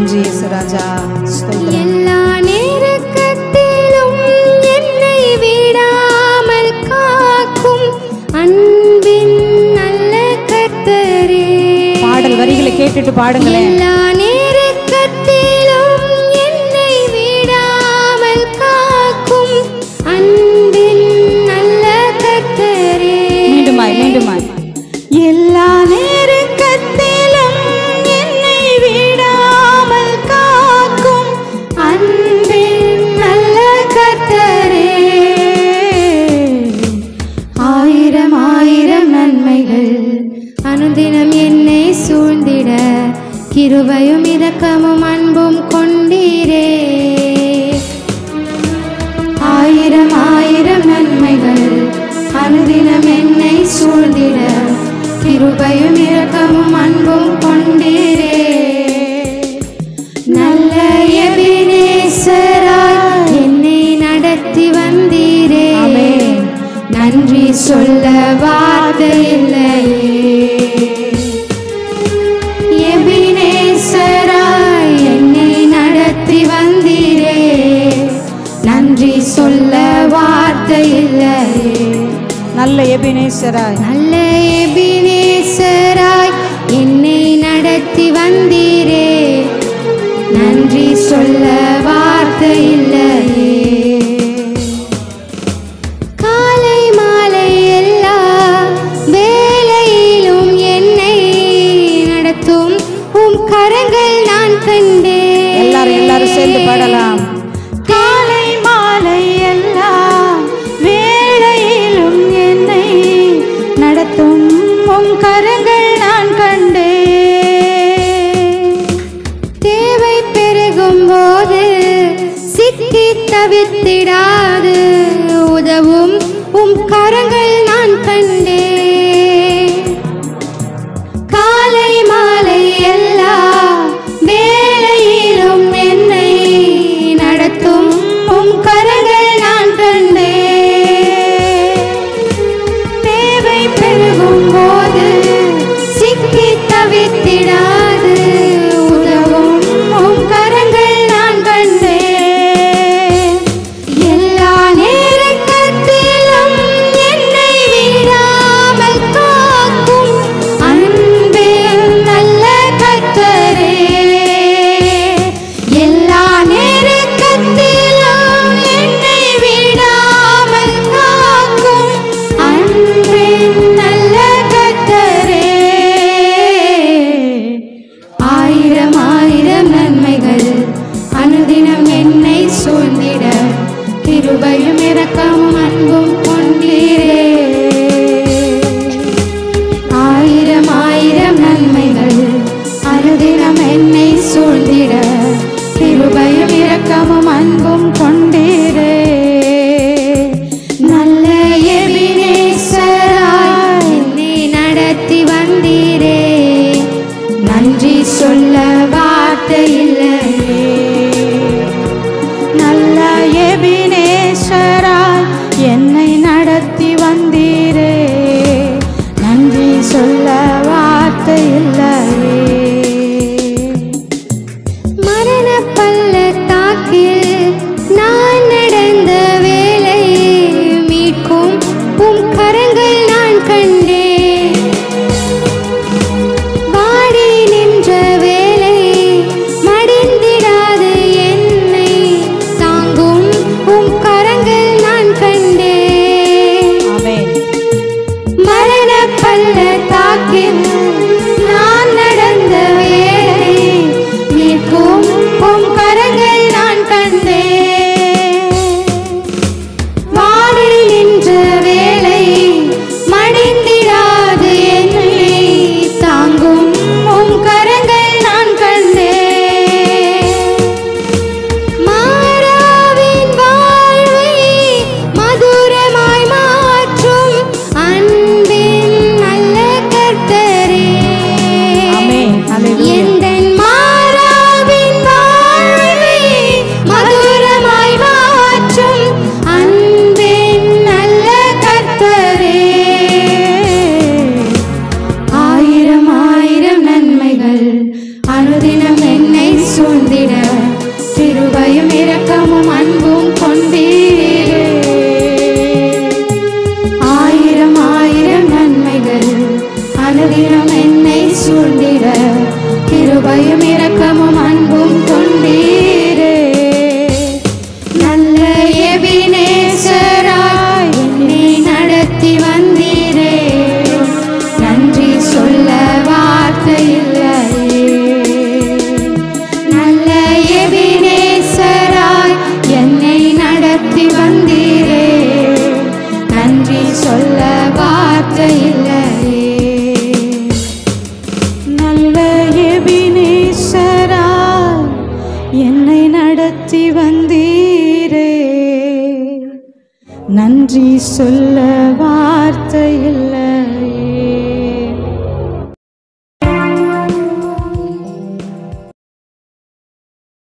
நன்றி இயேசுராஜா ஸ்தோத்திரம் எல்லா நேரக்கத்திலும் என்னை விடாமல் காக்கும் அன்பின் நல்ல கர்த்தரே பாடல் வரிகளை கேட்டுட்டு பாடுங்களேன் எல்லா நேரக்கத்திலும் என்னை விடாமல் காக்கும் அன்பின் நல்ல கர்த்தரே மீண்டுமாய் மீண்டுமாய் எல்லா நேரக்கத்திலும் என்னை விடாமல் காக்கும் அன்பின் நல்ல கர்த்தரே ஆயிரம் ஆயிரம் நன்மைகள் அனுதினம் என்னை சூழ்ந்திட கிருபையும் இரக்கமும் அன்பும் கொண்டீரே ஆயிரம் ஆயிரம் நன்மைகள் அனுதினம் என்னை சூழ்ந்திட கிருபையும் இரக்கமும் அன்பும் கொண்டீரே நல்ல எபினேசராய் என்னை நடத்தி வந்தீரே ஆமென். நன்றி சொல்ல வார்த்தை இல்லையே எபினேசராய் என்னை நடத்தி வந்தீரே நன்றி சொல்ல வார்த்தை இல்லையே நல்ல எபினேசராய் நல்ல எபினேசராய் என்னை நடத்தி வந்தீரே நன்றி சொல்ல வார்த்தை இல்லையே காலை மாலை எல்லா வேலையிலும் என்னை நடத்தும் உம் கரங்கள் நான் கண்டேன் எல்லாரும் எல்லாரும் சேர்ந்து பாடலாம் காலை மாலை எல்லா வேளையிலும் என்னை நடத்தும் உம் கரங்கள் நான் கண்டே தேவை பெருகும் போது சிக்கி தவித்திடாது உதவும் உம் கரங்கள் நான் கண்டே காலை மாலை எல்லா வேளையிலும் என்னை நடத்தும் உம் கரங்கள் நான் கண்டே தேவை பெருகும் போது சிக்கி தவித்திடாது உதவும் உம் கரங்கள் நான் கண்டே எல்லா நேரத்திலும் என்னை விடாமல் காக்கும் அன்பே நல்ல கர்த்தரே எல்லா நேரத்திலும் என்னை விடாமல் காக்கும் அன்பே நல்ல கர்த்தரே ஆயிரம் ஆயிரம் நன்மைகள் அனுதினம் என்னை சூழ்ந்திட கிருபையும் இரக்கமும் அன்பும் கொண்டீரே ஆயிரம் ஆயிரம் நன்மைகள் அனுதினம் என்னை சூழ்ந்திட கிருபையும் இரக்கமும் அன்பும் கொண்டீரே நல்ல எபினேசராய் என்னை நடத்தி வந்தீரே நன்றி சொல்ல வார்த்தை இல்லையே நல்ல எபினேசராய் என்னை நடத்தி வந்தீரே நன்றி சொல்ல வார்த்தை இல்லையே மரண பள்ளத்தாக்கில் நான் நடந்த வேலை மீட்கும் உம் கரங்கள் நான் கண்டேன் வாடி நின்ற வேலை மடிந்திடாது என்னை தாங்கும் உம் கரங்கள் நான் கண்டேன் ஆமென் மரண பள்ளத்தாக்கில் நான் நடந்த வேலை நிற்கும் உம் கரங்கள் நான் கண்டேன் வாடி நின்ற வேலை மடிந்திடாது என்னை தாங்கும் உம் கரங்கள் நான் கண்டேன் மாறாவின் வாழ்வை மதுரமாய் மாற்றும் அன்பின் நல்ல கர்த்தரே ஆமென் ஹalleluya எந்தன் மாறாவின் வாழ்வை மதுரமாய் மாற்றும் அன்பின் நல்ல கர்த்தரே ஆயிரம் ஆயிரம் நன்மைகள் அனுதினம் என்னை சூழ்ந்த நல்ல எபினேசரா என்னை நடத்தி வந்தீரே நன்றி சொல்ல வார்த்தை இல்லை